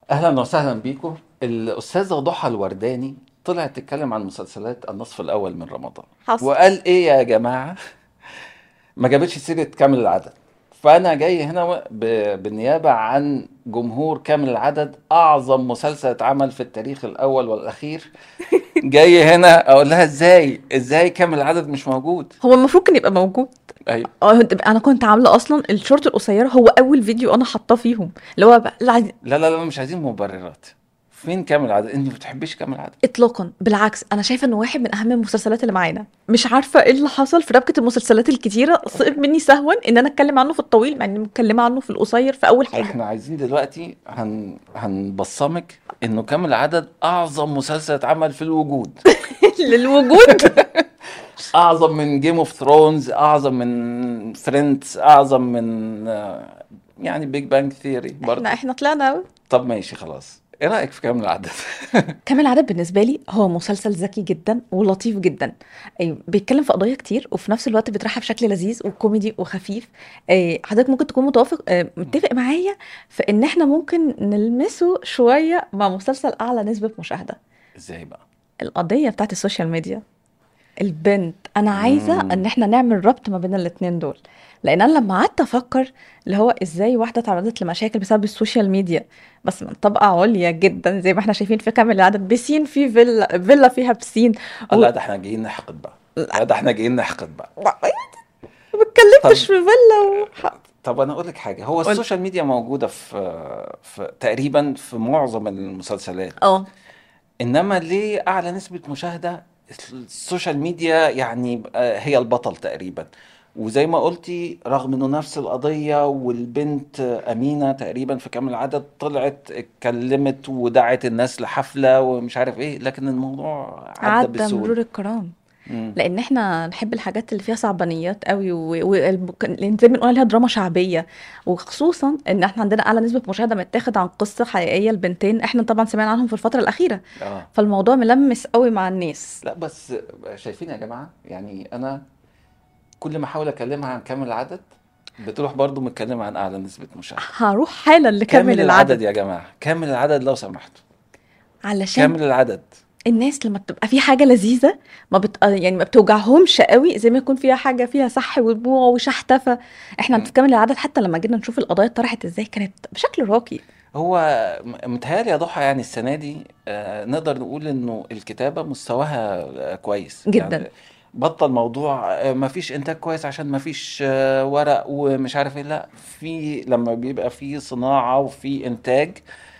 اهلا وسهلا بيكم الاستاذه ضحى الورداني طلعت تتكلم عن مسلسلات النصف الاول من رمضان حصل وقال ايه يا جماعه ما جابتش سيره كامل العدد فانا جاي هنا ب- بالنيابه عن جمهور كامل العدد اعظم مسلسل اتعمل في التاريخ الاول والاخير جاي هنا اقول لها ازاي ازاي كامل العدد مش موجود هو المفروض كان يبقى موجود ايوه اه تبقى- انا كنت عامله اصلا الشورت القصيره هو اول فيديو انا حاطاه فيهم اللي هو بقى لا عايز- لا لا لا مش عايزين مبررات فين كامل العدد انت ما بتحبيش كامل العدد اطلاقا بالعكس انا شايفه انه واحد من اهم المسلسلات اللي معانا مش عارفه ايه اللي حصل في ربكه المسلسلات الكتيره سقط مني سهوا ان انا اتكلم عنه في الطويل مع اني متكلمه عنه في القصير في اول حاجه احنا عايزين دلوقتي هن... هنبصمك انه كامل العدد اعظم مسلسل اتعمل في الوجود للوجود اعظم من جيم اوف ثرونز اعظم من فريندز اعظم من آه، يعني بيج بانج ثيوري برضه احنا احنا طلعنا طب ماشي خلاص ايه رايك في كامل العدد كامل العدد بالنسبه لي هو مسلسل ذكي جدا ولطيف جدا أي بيتكلم في قضايا كتير وفي نفس الوقت بيطرحها بشكل لذيذ وكوميدي وخفيف أي حضرتك ممكن تكون متوافق آه، متفق معايا في ان احنا ممكن نلمسه شويه مع مسلسل اعلى نسبه مشاهده ازاي بقى القضيه بتاعت السوشيال ميديا البنت انا عايزه مم. ان احنا نعمل ربط ما بين الاتنين دول لان انا لما قعدت افكر اللي هو ازاي واحده تعرضت لمشاكل بسبب السوشيال ميديا بس من طبقه عليا جدا زي ما احنا شايفين في كامل العدد بسين في فيلا فيلا فيها بسين و... لا ده احنا جايين نحقد بقى لا ده احنا جايين نحقد بقى ما ما اتكلمتش طب في فيلا و... طب انا اقول لك حاجه هو قول. السوشيال ميديا موجوده في في تقريبا في معظم المسلسلات اه انما ليه اعلى نسبة مشاهدة السوشيال ميديا يعني آه، هي البطل تقريبا وزي ما قلتي رغم انه نفس القضية والبنت آه، امينة تقريبا في كامل العدد طلعت اتكلمت ودعت الناس لحفلة ومش عارف ايه لكن الموضوع عدى عدى بسهولة مرور الكرام مم. لان احنا نحب الحاجات اللي فيها صعبانيات قوي و- والب- اللي زي ما بنقول عليها دراما شعبيه وخصوصا ان احنا عندنا اعلى نسبه مشاهده متاخد عن قصه حقيقيه لبنتين احنا طبعا سمعنا عنهم في الفتره الاخيره اه فالموضوع ملمس قوي مع الناس لا بس شايفين يا جماعة يعني انا كل ما احاول اكلمها عن كامل العدد بتروح برضو متكلمة عن اعلى نسبة مشاهدة هروح حالا لكامل كامل العدد العدد يا جماعة كامل العدد لو سمحتوا علشان كامل العدد الناس لما بتبقى في حاجه لذيذه ما بت... يعني ما بتوجعهمش قوي زي ما يكون فيها حاجه فيها صح ودموع وشحتفه احنا مم. في كامل العدد حتى لما جينا نشوف القضايا اتطرحت ازاي كانت بشكل راقي هو م- متهيألي يا ضحى يعني السنة دي آه، نقدر نقول إنه الكتابة مستواها آه، كويس جدا يعني بطل موضوع آه، مفيش إنتاج كويس عشان مفيش آه، ورق ومش عارف إيه لا في لما بيبقى في صناعة وفي إنتاج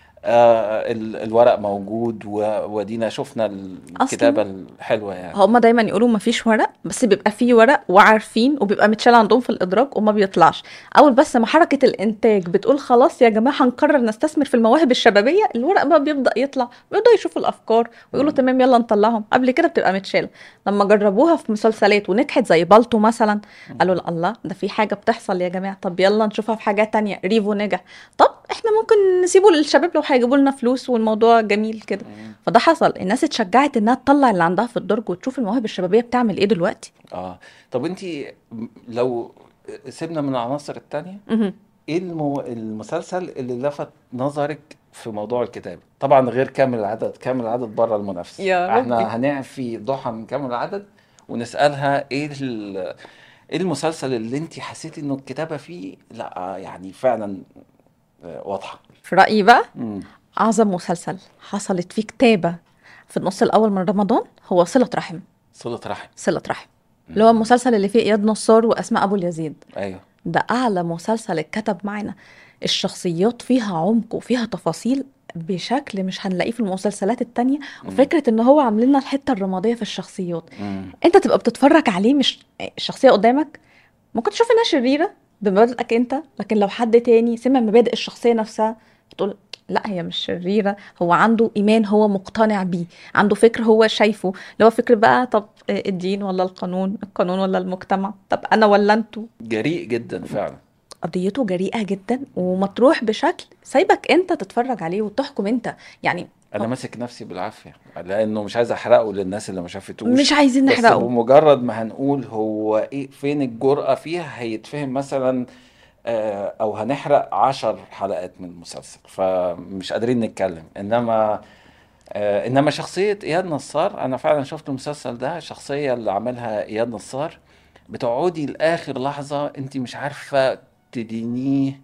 آه، ال- الورق موجود و- ودينا شفنا الكتابة الحلوة يعني هما دايما يقولوا ما فيش ورق بس بيبقى فيه ورق وعارفين وبيبقى متشال عندهم في الادراج وما بيطلعش اول بس ما حركه الانتاج بتقول خلاص يا جماعه هنقرر نستثمر في المواهب الشبابيه الورق بقى بيبدا يطلع ويبداوا يشوفوا الافكار ويقولوا مم. تمام يلا نطلعهم قبل كده بتبقى متشاله لما جربوها في مسلسلات ونجحت زي بالطو مثلا قالوا لا الله ده في حاجه بتحصل يا جماعه طب يلا نشوفها في حاجات تانية ريفو نجح طب احنا ممكن نسيبه للشباب لو هيجيبوا لنا فلوس والموضوع جميل كده مم. فده حصل الناس اتشجعت انها تطلع اللي عندها في الدرج وتشوف المواهب الشبابيه بتعمل ايه دلوقتي اه طب انتي لو سيبنا من العناصر التانية مهم. ايه المو... المسلسل اللي لفت نظرك في موضوع الكتابة طبعا غير كامل العدد كامل العدد بره المنافسة يا ربي احنا هنعفي ضحى من كامل العدد ونسألها ايه ال... ايه المسلسل اللي انت حسيتي انه الكتابة فيه لا يعني فعلا آه، واضحة في رايي بقى مم. اعظم مسلسل حصلت فيه كتابه في النص الاول من رمضان هو صله رحم صلة رحم صله رحم اللي هو مم. المسلسل اللي فيه اياد نصار واسماء ابو اليزيد ايوه ده اعلى مسلسل اتكتب معانا الشخصيات فيها عمق وفيها تفاصيل بشكل مش هنلاقيه في المسلسلات التانية مم. وفكرة ان هو عامل لنا الحتة الرمادية في الشخصيات مم. انت تبقى بتتفرج عليه مش الشخصية قدامك ممكن تشوف انها شريرة بمبادئك انت لكن لو حد تاني سمع مبادئ الشخصية نفسها بتقول لا هي مش شريرة هو عنده إيمان هو مقتنع بيه عنده فكر هو شايفه اللي هو فكر بقى طب الدين ولا القانون القانون ولا المجتمع طب أنا ولا أنتوا جريء جدا فعلا قضيته جريئة جدا ومطروح بشكل سايبك انت تتفرج عليه وتحكم انت يعني انا ماسك نفسي بالعافية لانه مش عايز احرقه للناس اللي ما شافتوش مش عايزين بس نحرقه بمجرد ما هنقول هو ايه فين الجرأة فيها هيتفهم مثلا آه، او هنحرق عشر حلقات من المسلسل فمش قادرين نتكلم انما آه، انما شخصية اياد نصار انا فعلا شفت المسلسل ده الشخصية اللي عملها اياد نصار بتقعدي لاخر لحظة انت مش عارفة تدينيه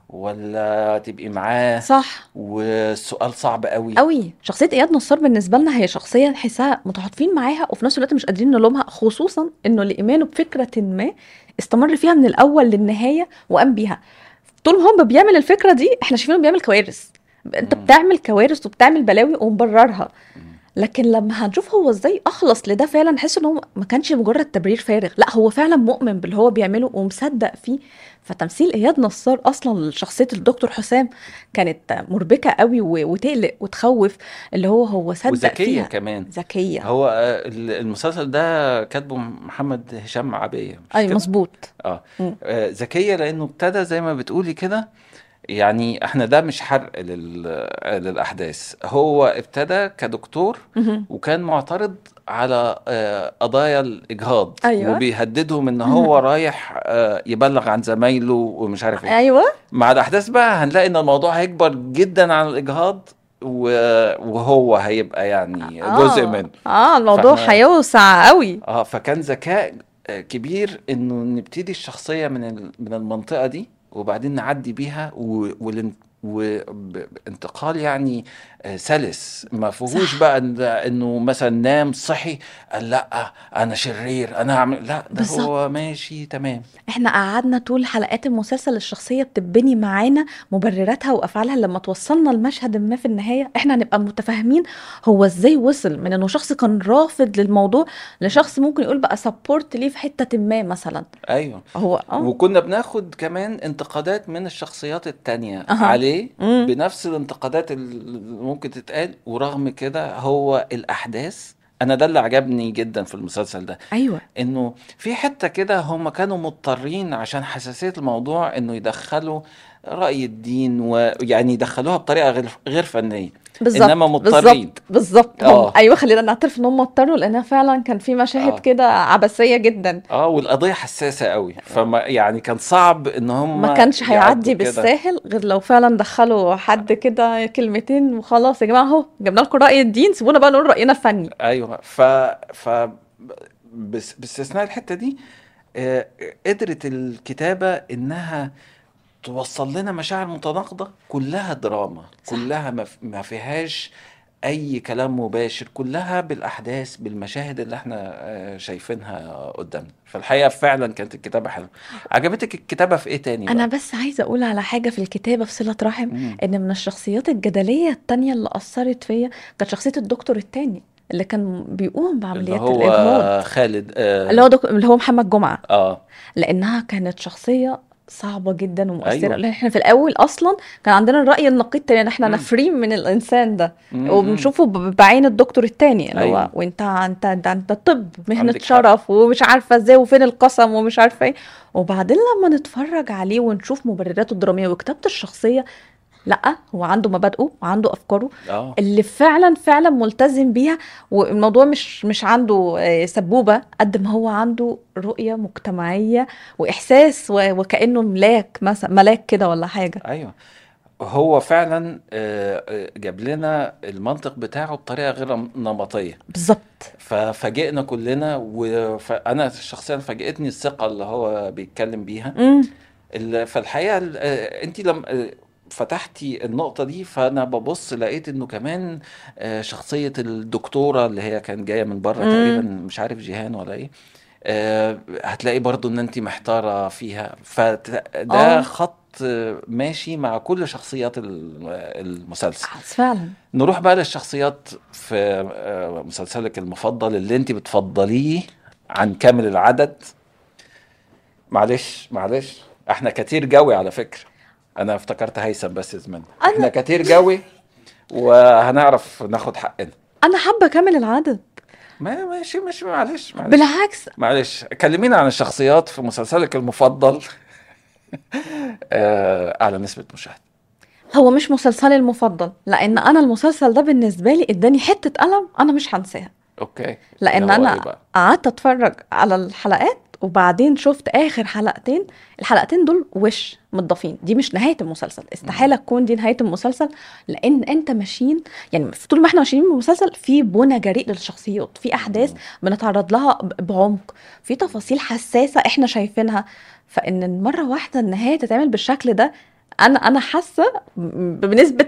ولا تبقي معاه صح والسؤال صعب قوي قوي شخصيه اياد نصار بالنسبه لنا هي شخصيه نحسها متعاطفين معاها وفي نفس الوقت مش قادرين نلومها خصوصا انه لايمانه بفكره ما استمر فيها من الاول للنهايه وقام بيها طول ما هو بيعمل الفكره دي احنا شايفينه بيعمل كوارث انت مم. بتعمل كوارث وبتعمل بلاوي ومبررها مم. لكن لما هنشوف هو ازاي اخلص لده فعلا نحس ان هو ما كانش مجرد تبرير فارغ لا هو فعلا مؤمن باللي هو بيعمله ومصدق فيه فتمثيل اياد نصار اصلا لشخصيه الدكتور حسام كانت مربكه قوي و- وتقلق وتخوف اللي هو هو صدق وذكية فيها كمان ذكيه هو آه، ال- المسلسل ده كاتبه محمد هشام عبية مش اي كده؟ مظبوط اه مم. آه، ذكية لأنه ابتدى زي ما بتقولي كده يعني احنا ده مش حرق لل... للأحداث هو ابتدى كدكتور مهم. وكان معترض على آه، قضايا الإجهاض أيوة. وبيهددهم إن هو رايح آه، يبلغ عن زمايله ومش عارف إيه ايوه مع الأحداث بقى هنلاقي إن الموضوع هيكبر جدا عن الإجهاض و- وهو هيبقى يعني جزء اه منه اه الموضوع فاحنا هيوسع قوي اه فكان ذكاء آه، كبير انه نبتدي الشخصيه من ال- من المنطقه دي وبعدين نعدي بيها و- والان- وانتقال يعني آه، سلس ما فيهوش صح بقى إن- انه مثلا نام صحي قال لا انا شرير انا هعمل لا ده بالظبط هو ماشي تمام احنا قعدنا طول حلقات المسلسل الشخصية بتبني معانا مبرراتها وافعالها لما توصلنا لمشهد ما في النهاية احنا هنبقى متفاهمين هو ازاي وصل من انه شخص كان رافض للموضوع لشخص ممكن يقول بقى سبورت ليه في حتة ما مثلا ايوه هو اه وكنا بناخد كمان انتقادات من الشخصيات التانية اها عليه امم بنفس الانتقادات اللي ممكن تتقال ورغم كده هو الأحداث أنا ده اللي عجبني جدا في المسلسل ده ايوه إنه في حتة كده هم كانوا مضطرين عشان حساسية الموضوع إنه يدخلوا رأي الدين ويعني يدخلوها بطريقة غير غير فنية إنما بالظبط مضطرين بالظبط بالظبط هم اه ايوه خلينا نعترف ان هم اضطروا لانها فعلا كان في مشاهد اه كده عبثية جدا اه والقضية حساسة قوي فما يعني كان صعب ان ما هم كانش هيعدي يعدوا كده بالساهل غير لو فعلا دخلوا حد كده كلمتين وخلاص يا جماعه اهو جبنا لكم راي الدين سيبونا بقى نقول راينا الفني ايوه ف ف بس باستثناء الحتة دي آه، قدرت الكتابة انها توصل لنا مشاعر متناقضة كلها دراما صح كلها ما ف- ما فيهاش اي كلام مباشر كلها بالاحداث بالمشاهد اللي احنا آه، شايفينها قدامنا فالحقيقة فعلا كانت الكتابة حلوة عجبتك الكتابة في ايه تاني انا بقى بس عايزه اقول على حاجه في الكتابه في صله رحم مم. ان من الشخصيات الجدليه التانية اللي اثرت فيا كانت شخصيه الدكتور التاني اللي كان بيقوم اللي بعمليات هو الاجهاض خالد اللي اه, هو دك... اللي هو محمد جمعه آه. لانها كانت شخصيه صعبه جدا ومؤثره ايوه لان احنا في الاول اصلا كان عندنا الراي النقيض تاني ان احنا مم. نفرين من الانسان ده مم. مم. وبنشوفه ب- بعين الدكتور التاني اللي هو ايوه وانت انت انت, انت طب مهنه عندك حق شرف ومش عارفه ازاي وفين القسم ومش عارفه ايه وبعدين لما نتفرج عليه ونشوف مبرراته الدراميه وكتابه الشخصيه لا هو عنده مبادئه وعنده افكاره اه اللي فعلا فعلا ملتزم بيها والموضوع مش مش عنده آه، سبوبة قد ما هو عنده رؤية مجتمعية وإحساس و- وكأنه ملاك مثلا ملاك كده ولا حاجة ايوه هو فعلا آه، آه، جاب لنا المنطق بتاعه بطريقه غير نمطيه بالظبط ففاجئنا كلنا وانا شخصيا فاجئتني الثقه اللي هو بيتكلم بيها امم ال- فالحقيقه انت لما فتحتي النقطة دي فأنا ببص لقيت إنه كمان آه، شخصية الدكتورة اللي هي كانت جاية من بره تقريبا امم مش عارف جيهان ولا إيه آه، هتلاقي برضو إن أنت محتارة فيها فده اه خط آه، ماشي مع كل شخصيات ال- المسلسل فعلا نروح بقى للشخصيات في آه، مسلسلك المفضل اللي أنت بتفضليه عن كامل العدد معلش معلش احنا كتير جوي على فكرة انا افتكرت هيثم بس زمان احنا أنا كتير جوي وهنعرف ناخد حقنا أنا حابة أكمل العدد ما ماشي ماشي معلش معلش بالعكس معلش كلمينا عن الشخصيات في مسلسلك المفضل آه، اعلى نسبة مشاهدة هو مش مسلسلي المفضل لأن أنا المسلسل ده بالنسبة لي اداني حتة قلم أنا مش هنساها اوكي اللي لأن هو ايه أنا بقى قعدت أتفرج على الحلقات وبعدين شفت اخر حلقتين الحلقتين دول وش متضافين دي مش نهايه المسلسل استحاله تكون دي نهايه المسلسل لان انت ماشيين يعني طول ما احنا ماشيين بالمسلسل في بنى جريء للشخصيات في احداث بنتعرض لها ب- بعمق في تفاصيل حساسه احنا شايفينها فان مره واحده النهايه تتعمل بالشكل ده انا انا حاسه ب- بنسبه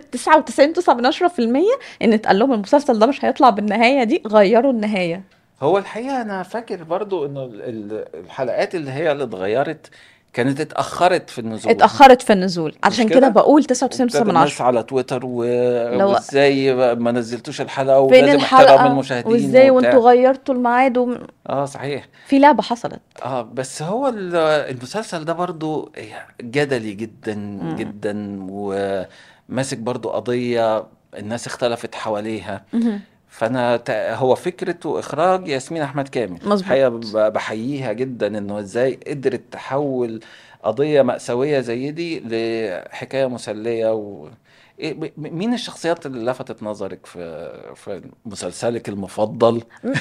99.9% ان اتقال لهم المسلسل ده مش هيطلع بالنهايه دي غيروا النهايه هو الحقيقة أنا فاكر برضو إنه ال- ال- الحلقات اللي هي اللي اتغيرت كانت اتأخرت في النزول اتاخرت في النزول عشان كده كده؟ بقول ابتدى 99.9 من الناس عشرة على تويتر و... لو- وازاي ما نزلتوش الحلقة فين ولازم احترام الحلقه المشاهدين وازاي وبتاع وانتوا غيرتوا الميعاد وم... اه صحيح في لعبه حصلت اه بس هو ال- المسلسل ده برضو جدلي جدا مم. جدا وماسك برضو قضية الناس اختلفت حواليها مهم. فانا تا- هو فكرة واخراج ياسمين احمد كامل مظبوط. الحقيقة ب- بحييها جدا انه ازاي قدرت تحول قضية مأساوية زي دي لحكاية مسلية و... إيه ب- مين الشخصيات اللي لفتت نظرك في في مسلسلك المفضل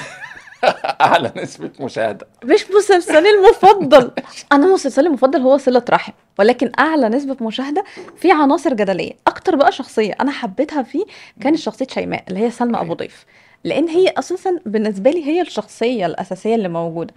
اعلى نسبة مشاهدة مش مسلسلي المفضل انا مسلسلي المفضل هو صلة رحم ولكن اعلى نسبة مشاهدة في عناصر جدلية اكتر بقى شخصية انا حبيتها فيه كانت شخصية شيماء اللي هي سلمى ابو ضيف لان هي اساسا بالنسبة لي هي الشخصية الاساسية اللي موجودة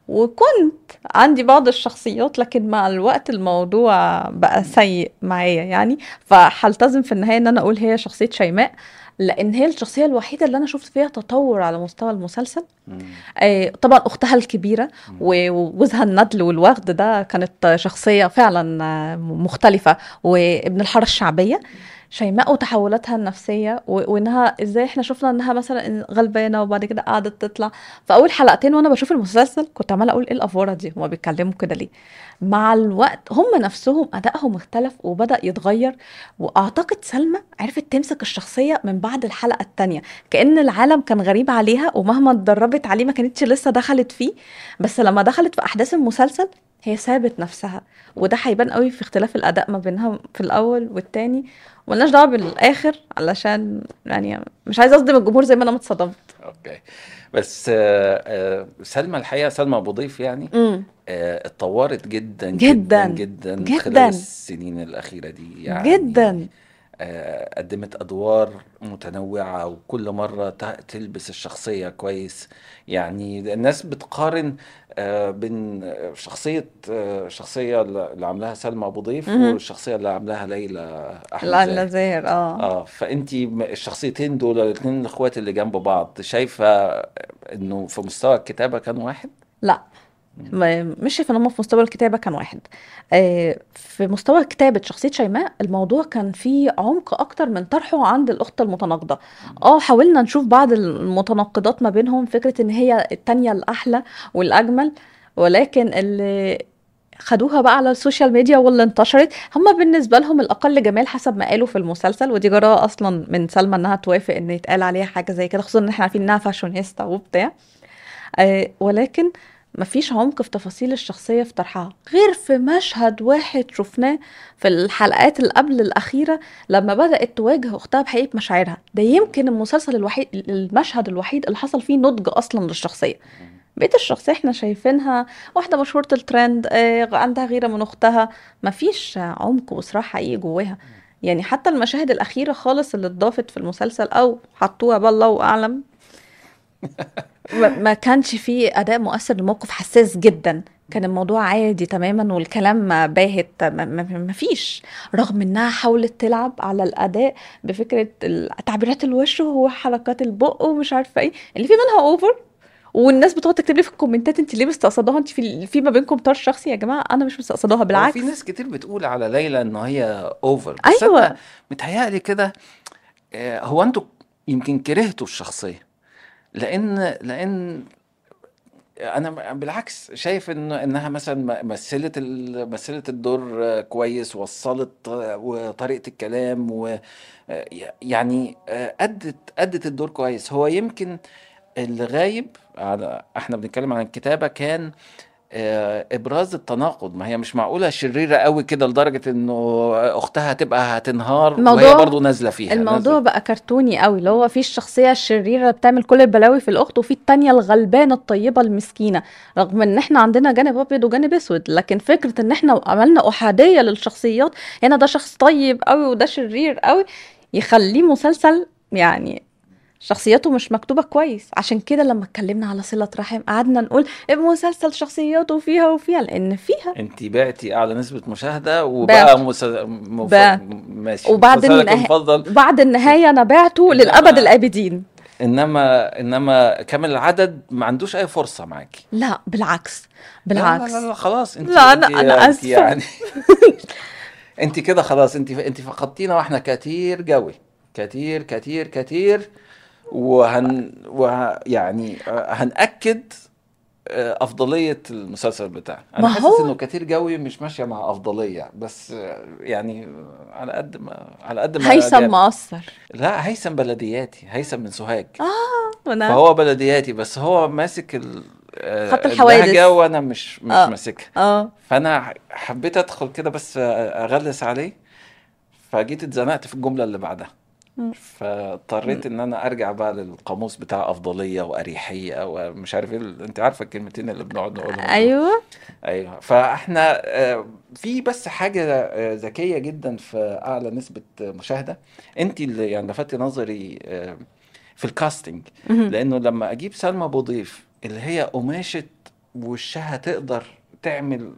وكنت عندي بعض الشخصيات لكن مع الوقت الموضوع بقى سيء معايا يعني فهلتزم في النهاية ان انا اقول هي شخصية شيماء لان هي الشخصية الوحيدة اللي انا شفت فيها تطور على مستوى المسلسل مم. آه، طبعا اختها الكبيره و- وجوزها الندل والوغد ده كانت شخصيه فعلا آه، مختلفه وابن الحاره الشعبيه شيماء وتحولاتها النفسيه و- وانها ازاي احنا شفنا انها مثلا غلبانه وبعد كده قعدت تطلع فاول حلقتين وانا بشوف المسلسل كنت عماله اقول ايه الافوره دي هما بيتكلموا كده ليه مع الوقت هم نفسهم ادائهم اختلف وبدا يتغير واعتقد سلمى عرفت تمسك الشخصيه من بعد الحلقه الثانيه كأن العالم كان غريب عليها ومهما اتدربت عليه ما كانتش لسه دخلت فيه بس لما دخلت في أحداث المسلسل هي سابت نفسها وده هيبان قوي في اختلاف الأداء ما بينها في الأول والتاني ملناش دعوة بالآخر علشان يعني مش عايزة أصدم الجمهور زي ما أنا متصدمت اوكي بس آه، آه، سلمى الحقيقة سلمى ابو ضيف يعني امم آه، اتطورت جدا جداً، جدا جدا جداً. خلال السنين الأخيرة دي يعني جدا آه، قدمت أدوار متنوعة وكل مرة ت- تلبس الشخصية كويس يعني الناس بتقارن آه، بين شخصية آه، شخصية اللي عاملاها سلمى أبو ضيف مهم. والشخصية اللي عاملاها ليلى أحمد لا زاهر لا زاهر اه اه فانتي م- الشخصيتين دول الاثنين الاخوات اللي جنب بعض شايفة انه في مستوى الكتابة كان واحد؟ لا ما- مش شايفه ان هم في مستوى الكتابه كان واحد آه، في مستوى كتابه شخصيه شيماء الموضوع كان فيه عمق اكتر من طرحه عند الاخت المتناقضه اه حاولنا نشوف بعض المتناقضات ما بينهم فكره ان هي التانية الاحلى والاجمل ولكن اللي خدوها بقى على السوشيال ميديا واللي انتشرت هم بالنسبه لهم الاقل جمال حسب ما قالوا في المسلسل ودي جراءه اصلا من سلمى انها توافق ان يتقال عليها حاجه زي كده خصوصا ان احنا عارفين انها فاشونيستا وبتاع آه، ولكن مفيش عمق في تفاصيل الشخصية في طرحها غير في مشهد واحد شفناه في الحلقات اللي قبل الأخيرة لما بدأت تواجه أختها بحقيقة مشاعرها ده يمكن المسلسل الوحيد المشهد الوحيد اللي حصل فيه نضج أصلا للشخصية بقية الشخصية احنا شايفينها واحدة مشهورة الترند آه، عندها غيرة من أختها مفيش عمق وصراع حقيقي جواها يعني حتى المشاهد الأخيرة خالص اللي اتضافت في المسلسل أو حطوها بقى الله أعلم ما ما كانش فيه اداء مؤثر لموقف حساس جدا كان الموضوع عادي تماما والكلام باهت ما ما- ما فيش رغم انها حاولت تلعب على الاداء بفكره ال- تعبيرات الوش وحركات البق ومش عارفه ايه اللي في منها اوفر والناس بتقعد تكتب لي في الكومنتات انت ليه مستقصداها انت في في ما بينكم طار شخصي يا جماعه انا مش مستقصداها هو بالعكس في ناس كتير بتقول على ليلى ان هي اوفر بس ايوه انا متهيألي كده آه، هو انتوا يمكن كرهتوا الشخصية لان لان انا بالعكس شايف ان انها مثلا مثلت ال- مثلت الدور آه، كويس وصلت آه، وطريقة الكلام و آه، يعني آه، ادت ادت الدور كويس هو يمكن اللي غايب على احنا بنتكلم عن الكتابة كان آه، ابراز التناقض ما هي مش معقوله شريره قوي كده لدرجه انه اختها تبقى هتنهار وهي الموضوع برضو نازله فيها الموضوع نازله بقى كرتوني قوي اللي هو في الشخصية الشريرة اللي بتعمل كل البلاوي في الأخت وفي التانية الغلبانة الطيبة المسكينة رغم ان احنا عندنا جانب أبيض وجانب أسود لكن فكرة ان احنا عملنا أحادية للشخصيات هنا ده شخص طيب قوي وده شرير قوي يخليه مسلسل يعني شخصياته مش مكتوبة كويس عشان كده لما اتكلمنا على صلة رحم قعدنا نقول المسلسل شخصياته فيها وفيها لأن فيها انت بعتي اعلى نسبه مشاهده وبقى بعت مس... مف... بعت ماشي وبعد مسلسلك النها... المفضل بعد النهاية أنا بعته للأبد انما الآبدين انما انما كامل العدد ما عندوش اي فرصه معاكي لا بالعكس لا لا لا, بالعكس لا خلاص انت لا انت أنا أنا انت آسفة يعني انت كده خلاص انت انت فقدتينا واحنا كتير قوي كتير كتير كتير وهن وه يعني هنأكد آه، أفضلية المسلسل بتاعنا أنا ما حاسس هو إنه كتير قوي مش ماشية مع أفضلية بس آه، يعني على قد ما على قد ما هيثم جاب مقصر لا هيثم بلدياتي هيثم من سوهاج اه وانا فهو بلدياتي بس هو ماسك ال- آه، خط اللهجة الحوادث وأنا مش مش اه ماسكها اه فأنا حبيت أدخل كده بس أغلس عليه فجيت اتزنقت في الجملة اللي بعدها مم. فاضطريت ان انا ارجع بقى للقاموس بتاع افضليه واريحيه ومش عارف ايه ال- انت عارفه الكلمتين اللي بنقعد نقولهم دول ايوه ايوه فاحنا آه، في بس حاجه آه، ذكيه جدا في اعلى نسبه مشاهده انت اللي يعني لفتي نظري آه، في الكاستنج مهم. لانه لما اجيب سلمى ابو ضيف اللي هي قماشه وشها تقدر تعمل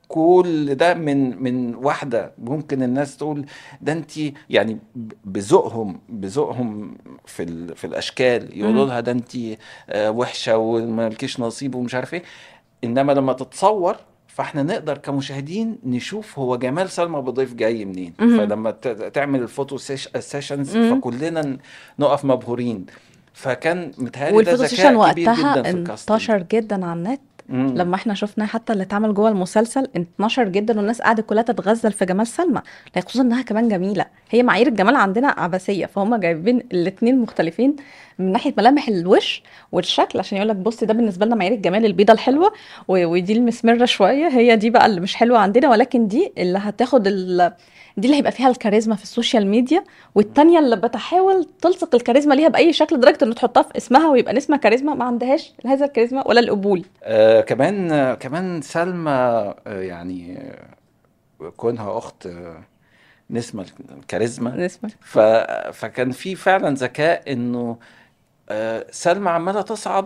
كل ده من من واحده ممكن الناس تقول ده انت يعني ب- بذوقهم بذوقهم في ال في الاشكال يقولوا مهم. لها ده انت آه، وحشه ومالكيش نصيب ومش عارف ايه انما لما تتصور فاحنا نقدر كمشاهدين نشوف هو جمال سلمى ابو ضيف جاي منين مهم. فلما ت- تعمل الفوتو سيش سيشنز مهم. فكلنا ن- نقف مبهورين فكان متهيألي ده والفوتو سيشن ذكاء كبير وقتها جدا في الكاستنج انتشر جدا على النت امم لما احنا شفنا حتى اللي اتعمل جوه المسلسل انتشر جدا والناس قعدت كلها تتغزل في جمال سلمى لا خصوصا انها كمان جميله هي معايير الجمال عندنا عبثيه فهم جايبين الاتنين مختلفين من ناحيه ملامح الوش والشكل عشان يقول لك بص ده بالنسبه لنا معايير الجمال البيضه الحلوه و- ودي المسمره شويه هي دي بقى اللي مش حلوه عندنا ولكن دي اللي هتاخد ال... دي اللي هيبقى فيها الكاريزما في السوشيال ميديا والتانية اللي بتحاول تلصق الكاريزما ليها بأي شكل لدرجة انه تحطها في اسمها ويبقى اسمها كاريزما ما عندهاش هذا الكاريزما ولا القبول آه كمان آه كمان سلمى آه يعني آه كونها اخت آه نسمة الكاريزما نسمة ف فكان في فعلا ذكاء انه آه سلمى عمالة تصعد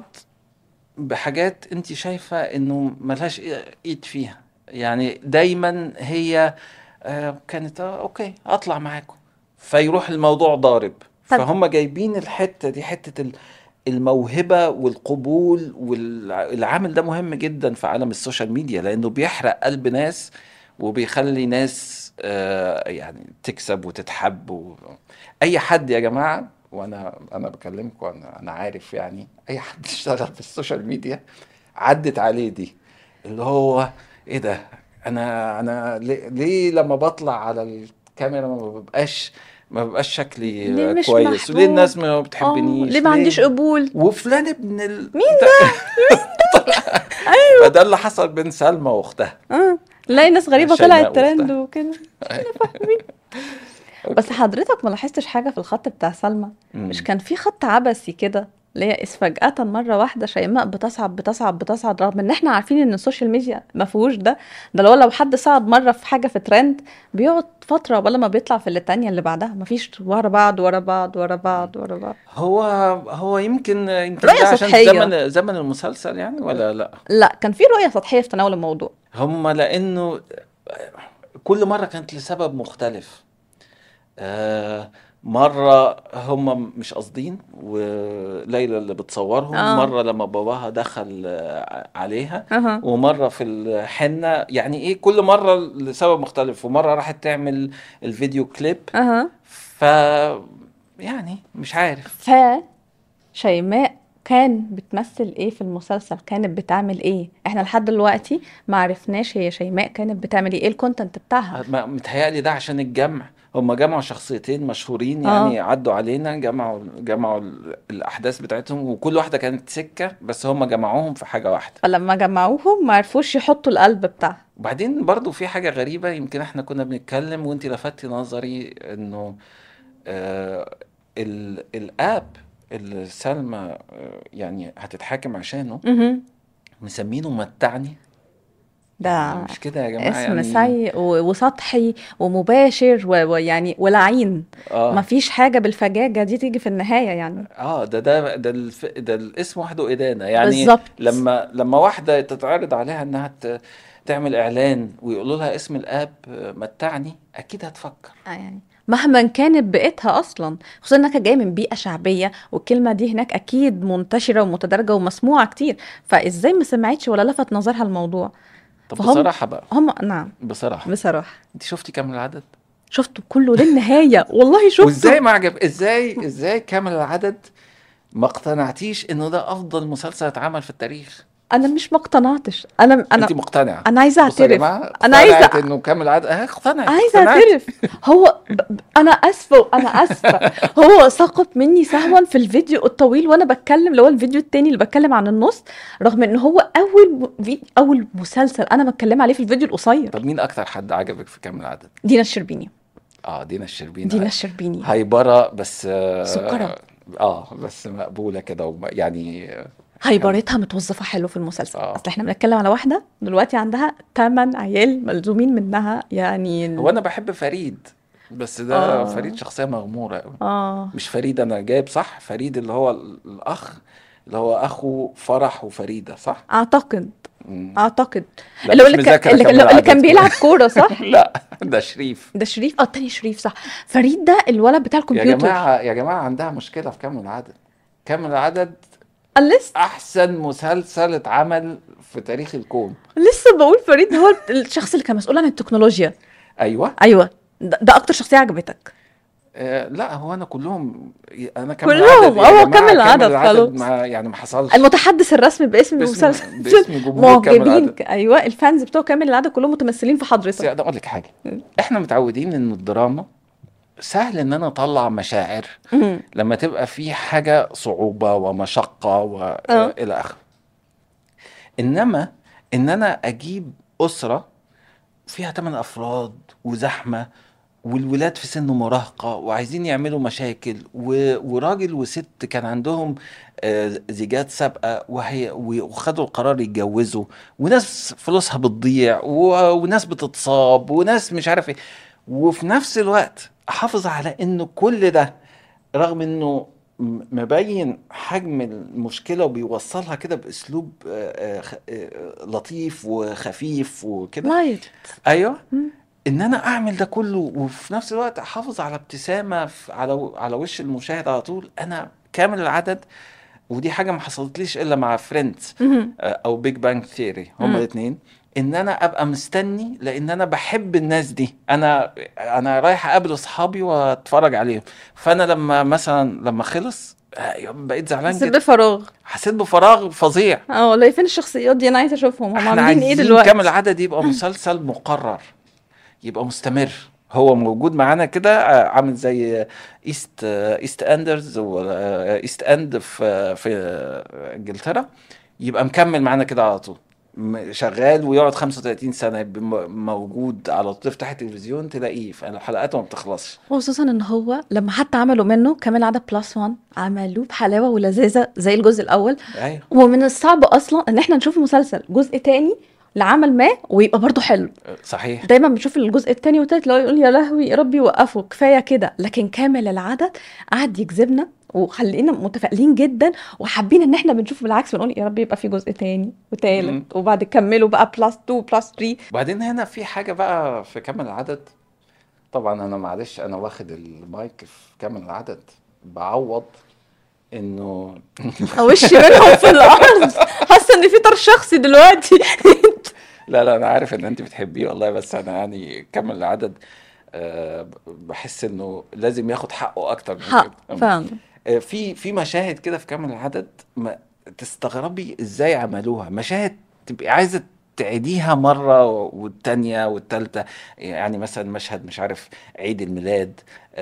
بحاجات انت شايفة انه ملهاش ايد فيها يعني دايما هي آه كانت آه اوكي اطلع معاكم فيروح الموضوع ضارب طب فهم جايبين الحتة دي حتة ال- الموهبة والقبول والعامل ده مهم جدا في عالم السوشيال ميديا لانه بيحرق قلب ناس وبيخلي ناس آه يعني تكسب وتتحب و... اي حد يا جماعة وانا انا بكلمكم انا انا عارف يعني اي حد اشتغل في السوشيال ميديا عدت عليه دي اللي هو ايه ده انا انا ليه, ليه لما بطلع على الكاميرا ما ببقاش ما ببقاش شكلي ليه مش كويس وليه الناس محبوب ما اه بتحبنيش ليه ما عنديش ليه قبول وفلان ابن ال... مين ده ده ايوه فده اللي حصل بين سلمى واختها اه نلاقي ناس غريبة شيماء طلعت ترند واختها وكده فاهمين بس حضرتك ما لاحظتش حاجة في الخط بتاع سلمى مش امم كان في خط عبثي كده اللي هي إذ فجأة مرة واحدة شيماء بتصعد بتصعد بتصعد رغم ان احنا عارفين ان السوشيال ميديا ما فيهوش ده ده لو لو حد صعد مرة في حاجة في ترند بيقعد فترة ولا ما بيطلع في اللي التانية اللي بعدها ما فيش ورا بعض ورا بعض ورا بعض ورا بعض هو هو يمكن يمكن رؤية ده عشان سطحية زمن زمن المسلسل يعني ولا لا لا كان في رؤية سطحية في تناول الموضوع هم لانه كل مرة كانت لسبب مختلف آه مرة هم مش قاصدين وليلى اللي بتصورهم اه مرة لما باباها دخل آه، عليها اها ومرة في الحنة يعني ايه كل مرة لسبب مختلف ومرة راحت تعمل الفيديو كليب اها ف يعني مش عارف ف شيماء كان بتمثل ايه في المسلسل كانت بتعمل ايه احنا لحد دلوقتي ما عرفناش هي شيماء كانت بتعمل ايه ايه الكونتنت بتاعها ما- متهيألي ده عشان الجمع هم جمعوا شخصيتين مشهورين اه يعني عدوا علينا جمعوا جمعوا ال- الأحداث بتاعتهم وكل واحدة كانت سكة بس هم جمعوهم في حاجة واحدة فلما جمعوهم ما عرفوش يحطوا القلب بتاعها وبعدين برضو في حاجة غريبة يمكن احنا كنا بنتكلم وانت لفتي نظري انه آه ال الآب اللي سلمى آه يعني هتتحاكم عشانه مهم. مسمينه متعني ده مش كده يا جماعة اسم يعني سيء و- وسطحي ومباشر و- ويعني ولعين ما اه فيش حاجة بالفجاجة دي تيجي في النهاية يعني اه ده ده ده الف... ده الاسم وحده إدانة يعني بالظبط لما لما واحدة تتعرض عليها انها ت... تعمل اعلان ويقولوا لها اسم الاب آه، متعني اكيد هتفكر آه يعني مهما كانت بيئتها اصلا خصوصا انها كانت جايه من بيئه شعبيه والكلمه دي هناك اكيد منتشره ومتدرجه ومسموعه كتير فازاي ما سمعتش ولا لفت نظرها الموضوع طب فهم بصراحة بقى هم نعم بصراحة بصراحه انت شفتي كام العدد شفته كله للنهايه والله شفته وازاي ما عجب ازاي ازاي كامل العدد ما اقتنعتيش انه ده افضل مسلسل اتعمل في التاريخ انا مش ما اقتنعتش انا انت انا مقتنعة انا عايزه بصوا يا اعترف جماعة انا عايزه اقتنعت انه كامل العدد اه اقتنعت عايزه اقتنعت اعترف هو ب... ب- انا اسفه انا اسفه هو سقط مني سهوا في الفيديو الطويل وانا بتكلم اللي هو الفيديو التاني اللي بتكلم عن النص رغم ان هو اول م... في... اول مسلسل انا بتكلم عليه في الفيديو القصير طب مين اكتر حد عجبك في كامل العدد دينا الشربيني اه دينا الشربيني دينا هاي- الشربيني هايبرة بس سكرة اه آه، بس مقبولة كده وم- يعني هيبرتها متوظفه حلو في المسلسل اه اصل احنا بنتكلم على واحده دلوقتي عندها 8 عيال ملزومين منها يعني هو انا بحب فريد بس ده اه فريد شخصية مغمورة قوي اه مش فريد انا جايب صح فريد اللي هو ال- الاخ اللي هو اخو فرح وفريدة صح اعتقد مم. اعتقد لا اللي هو مش اللي كان مذاكرة اللي, كامل اللي كان العدد بيلعب كوره صح لا ده شريف ده شريف اه التاني شريف صح فريد ده الولد بتاع يا الكمبيوتر جماعة يا جماعة عندها مشكلة في كامل العدد كامل العدد لسه احسن مسلسل اتعمل في تاريخ الكون لسه بقول فريد هو الشخص اللي كان مسؤول عن التكنولوجيا ايوه ايوه ده, ده اكتر شخصيه عجبتك آه لا هو انا كلهم انا كامل كلهم العدد يا هو جماعة كامل كامل العدد العدد خلاص ما يعني ما حصلش المتحدث الرسمي باسم باسم المسلسل باسم جمهور كامل معجبين العدد ايوه الفانز بتوع كامل العدد كلهم متمثلين في بس حضرتك انا اقول لك حاجة احنا متعودين ان الدراما سهل ان انا اطلع مشاعر مم. لما تبقى في حاجة صعوبة ومشقة اه والى اخره انما ان انا اجيب اسرة فيها ثمان افراد وزحمه والولاد في سن مراهقه وعايزين يعملوا مشاكل و... وراجل وست كان عندهم آه، زيجات سابقه وهي... وخدوا القرار يتجوزوا وناس فلوسها بتضيع و... وناس بتتصاب وناس مش عارف ايه وفي نفس الوقت احافظ على انه كل ده رغم انه م- مبين حجم المشكله وبيوصلها كده باسلوب آه، آه، خ- آه، لطيف وخفيف وكده لايت ايوه مم. ان انا اعمل ده كله وفي نفس الوقت احافظ على ابتسامه في على على وش المشاهد على طول انا كامل العدد ودي حاجه ما حصلتليش الا مع فريندز مهم. او بيج بانج ثيوري هما مم. الاثنين ان انا ابقى مستني لان انا بحب الناس دي انا انا رايح اقابل اصحابي واتفرج عليهم فانا لما مثلا لما خلص آه، بقيت زعلان حسيت جدا بفراغ حسيت بفراغ فظيع اه والله فين الشخصيات دي انا عايزه اشوفهم هم احنا عاملين ايه عايزين دلوقتي كامل عدد يبقى مسلسل مقرر يبقى مستمر هو موجود معانا كده آه، عامل زي ايست آه، ايست اندرز ولا ايست اند في في آه، انجلترا يبقى مكمل معانا كده على طول م- شغال ويقعد 35 سنة يبقى م- موجود على طول تفتح التلفزيون تلاقيه فالحلقات ما بتخلصش خصوصا ان هو لما حتى عملوا منه كامل عدد بلس 1 عملوه بحلاوه ولذاذه زي الجزء الاول ايوه ومن الصعب اصلا ان احنا نشوف مسلسل جزء تاني لعمل ما ويبقى برضه حلو صحيح دايما بنشوف الجزء التاني والتالت لو يقول يا لهوي يا ربي وقفوا كفايه كده لكن كامل العدد قعد يجذبنا وخلينا متفائلين جدا وحابين ان احنا بنشوف بالعكس بنقول يا رب يبقى في جزء تاني مم. وتالت وبعد كملوا بقى بلس 2 بلس 3 وبعدين هنا في حاجة بقى في كامل العدد طبعا انا معلش انا واخد المايك في كامل العدد بعوض انه وشي منهم في الارض حاسه ان في طار شخصي دلوقتي لا لا انا عارف ان انت بتحبيه والله بس انا يعني كامل العدد آه، بحس انه لازم ياخد حقه اكتر من حق كده فعلا آه، في في مشاهد كده في كامل العدد ما تستغربي ازاي عملوها مشاهد تبقي عايزه تعيديها مرة والتانية والتالتة يعني مثلا مشهد مش عارف عيد الميلاد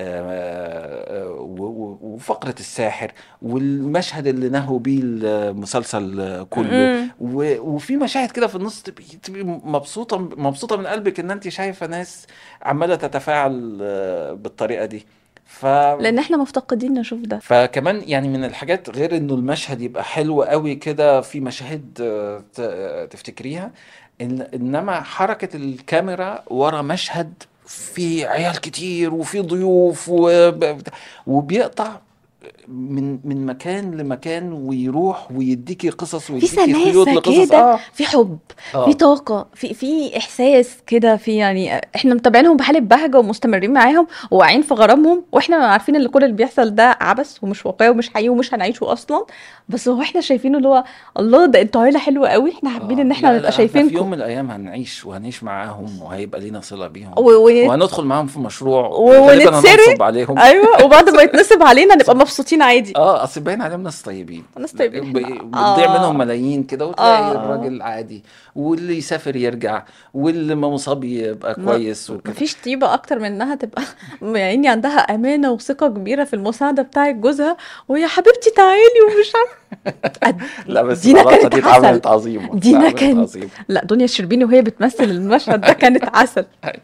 آه، و- و- وفقرة الساحر والمشهد اللي نهوا بيه المسلسل كله امم و- وفي مشاهد كده في النص تبقي تبقي مبسوطة مبسوطة من قلبك ان انت شايفة ناس عمالة تتفاعل آه، بالطريقة دي ف لان احنا مفتقدين نشوف ده فكمان يعني من الحاجات غير انه المشهد يبقى حلو قوي كده في مشاهد آه، ت- آه، تفتكريها إن انما حركة الكاميرا ورا مشهد في عيال كتير وفي ضيوف وب- وبيقطع من من مكان لمكان ويروح ويديكي قصص في ويديكي خيوط سلاسة لقصص كده اه في حب في اه طاقة في في إحساس كده في يعني إحنا متابعينهم بحالة بهجة ومستمرين معاهم وواقعين في غرامهم وإحنا عارفين إن كل اللي بيحصل ده عبث ومش واقعي ومش حقيقي ومش هنعيشه أصلا بس هو إحنا شايفينه اللي هو الله ده أنتوا عيلة حلوة قوي إحنا حابين إن اه إحنا لا نبقى لا احنا في يوم شايفينكم من الايام هنعيش وهنعيش معاهم وهيبقى لينا صلة بيهم و... و... وهندخل معاهم في مشروع و... وغالبا ونتسرق هننصب عليهم أيوه وبعد ما يتنصب علينا نبقى مبسوطين عادي اه اصل باين عليهم ناس طيبين ناس طيبين ب- إحنا بتضيع منهم آه ملايين كده وتلاقي آه الراجل عادي واللي يسافر يرجع واللي ما مصاب يبقى ما كويس وكده مفيش طيبة أكتر من إنها تبقى يعني عندها أمانة وثقة كبيرة في المساعدة بتاعة جوزها ويا حبيبتي تعالي ومش عارفة قد- لا بس دينا العلاقة كانت دي عسل اتعملت عظيمة دينا اتعملت كان عظيمة لا دنيا الشربيني وهي بتمثل المشهد ده كانت عسل أيوة.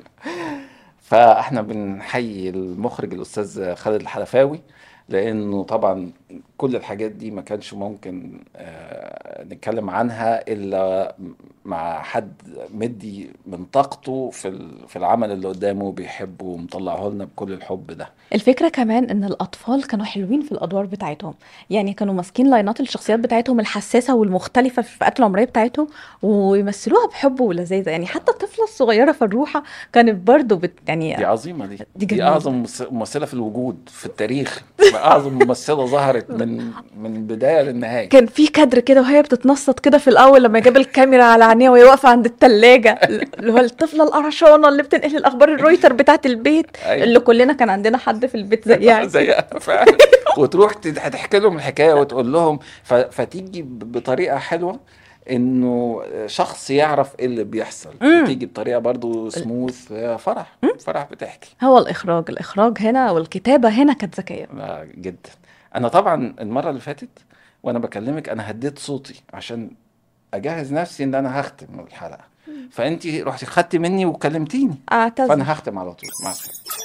فاحنا بنحيي المخرج الأستاذ خالد الحلفاوي لأنه طبعا كل الحاجات دي ما كانش ممكن آه، نتكلم عنها إلا مع حد مدي من طاقته في ال- في العمل اللي قدامه بيحبه ومطلعه لنا بكل الحب ده الفكرة كمان ان الاطفال كانوا حلوين في الادوار بتاعتهم يعني كانوا ماسكين لاينات الشخصيات بتاعتهم الحساسة والمختلفة في الفئات العمرية بتاعتهم ويمثلوها بحب ولذاذة يعني حتى الطفلة الصغيرة فروحة كانت برضو بت دي يعني عظيمة دي دي دي جميلة أعظم ممس- ممثلة في الوجود في التاريخ أعظم ممثلة ظهرت من من البداية للنهاية كان في كادر كده وهي بتتنصت كده في الاول لما جاب الكاميرا على عينيها وهي واقفه عند التلاجة اللي هو الطفله القرشانه اللي بتنقل الاخبار الرويتر بتاعت البيت أيوة اللي كلنا كان عندنا حد في البيت زيها كده زيها فعلا وتروح تد- هتحكي لهم الحكايه وتقول لهم ف... فتيجي ب- بطريقه حلوه انه شخص يعرف ايه اللي بيحصل امم وتيجي بطريقه برضو سموث فرح فرح بتحكي هو الاخراج الاخراج هنا والكتابه هنا كانت ذكيه لا، جدا انا طبعا المره اللي فاتت وانا بكلمك انا هديت صوتي عشان اجهز نفسي ان انا هختم الحلقه فانت رحتي خدتي مني وكلمتيني اعتذر فانا هختم على طول مع السلامه